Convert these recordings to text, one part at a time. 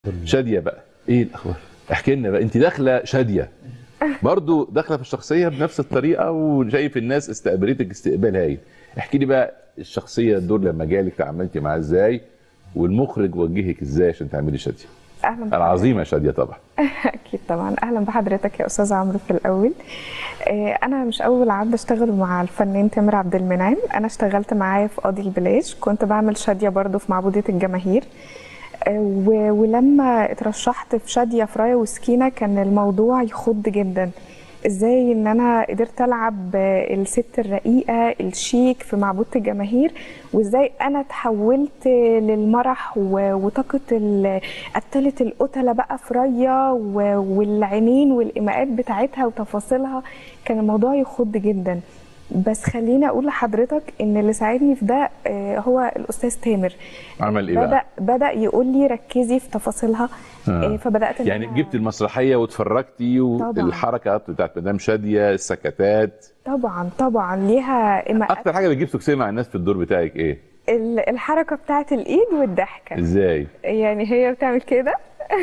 شاديه بقى ايه الاخبار احكي لنا بقى انت داخله شاديه برضو داخله في الشخصيه بنفس الطريقه وشايف الناس استقبلتك استقبال هايل احكي لي بقى الشخصيه الدور لما جالك تعاملتي معاه ازاي والمخرج وجهك ازاي عشان تعملي شاديه اهلا بحضرتك. العظيمه شاديه طبعا اكيد طبعا اهلا بحضرتك يا استاذ عمرو في الاول آه، انا مش اول عبد اشتغل مع الفنان تامر عبد المنعم انا اشتغلت معاه في قاضي البلاش كنت بعمل شاديه برضو في معبوديه الجماهير آه، و- ولما اترشحت في شاديه في رايه وسكينه كان الموضوع يخض جدا ازاي ان انا قدرت العب آه، الست الرقيقه الشيك في معبودة الجماهير وازاي انا تحولت للمرح و- وطاقه ال- قتله القتله بقى في ريا و- والعينين والايماءات بتاعتها وتفاصيلها كان الموضوع يخض جدا بس خليني اقول لحضرتك ان اللي ساعدني في ده آه، هو الاستاذ تامر عمل ايه بدا بقى بدا يقول لي ركزي في تفاصيلها آه. آه، فبدات إن يعني أنا- جبت المسرحيه واتفرجتي طبعاً. والحركات بتاعت مدام شاديه السكتات طبعا طبعا ليها إيماءات اكتر حاجه بتجيب سكسيه مع الناس في الدور بتاعك ايه ال- الحركه بتاعت الايد والضحكه ازاي يعني هي بتعمل كده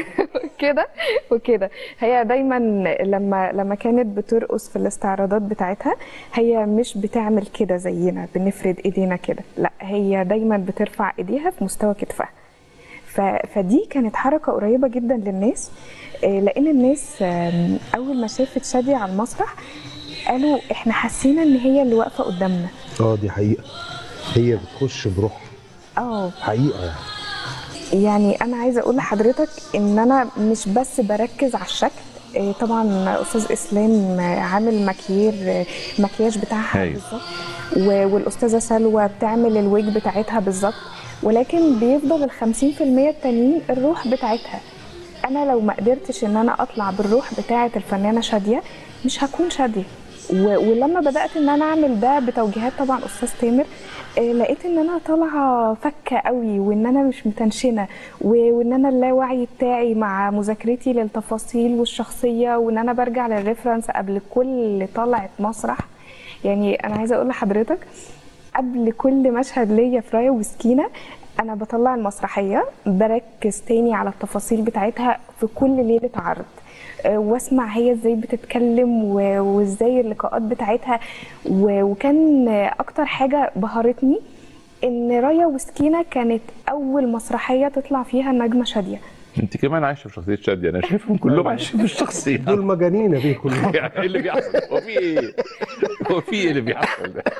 كده وكده هي دايما لما لما كانت بترقص في الاستعراضات بتاعتها هي مش بتعمل كده زينا بنفرد ايدينا كده لا هي دايما بترفع ايديها في مستوى كتفها ف- فدي كانت حركه قريبه جدا للناس آه، لان الناس آم، اول ما شافت شاديه على المسرح قالوا احنا حسينا ان هي اللي واقفه قدامنا اه دي حقيقة هي بتخش بروح اه حقيقة يعني يعني انا عايزه اقول لحضرتك ان انا مش بس بركز على الشكل إيه طبعا استاذ اسلام عامل مكيير المكياج بتاعها هايل. بالظبط و- والاستاذه سلوى بتعمل الويج بتاعتها بالظبط ولكن بيفضل ال 50% التانيين الروح بتاعتها انا لو ما قدرتش ان انا اطلع بالروح بتاعه الفنانه شاديه مش هكون شاديه و- ولما بدات ان انا اعمل ده بتوجيهات طبعا استاذ تامر آه، لقيت ان انا طالعه فكه قوي وان انا مش متنشنه و- وان انا اللاوعي بتاعي مع مذاكرتي للتفاصيل والشخصيه وان انا برجع للريفرنس قبل كل طلعه مسرح يعني انا عايزه اقول لحضرتك قبل كل مشهد ليا في رايه وسكينه انا بطلع المسرحيه بركز تاني على التفاصيل بتاعتها في كل ليله عرض آه، واسمع هي ازاي بتتكلم و- وازاي اللقاءات بتاعتها و- وكان آه، اكتر حاجه بهرتني ان رايا وسكينه كانت اول مسرحيه تطلع فيها النجمه شاديه انت كمان عايشه في شخصيه شاديه انا شايفهم كلهم عايشين في الشخصيه دول مجانين يا بيه كلهم يعني ايه اللي بيحصل هو في ايه هو في ايه اللي بيحصل ده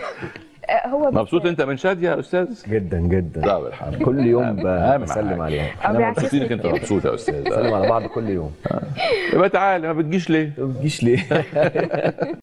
آه، هو مبسوط انت من شاديه يا استاذ جدا جدا طب الحمد لله كل يوم أهم بسلم حاجة. عليها آه، احنا بيعكس مبسوطين انك انت مبسوط يا استاذ بنسلم على بعض كل يوم يبقى تعالى ما بتجيش ليه ما بتجيش ليه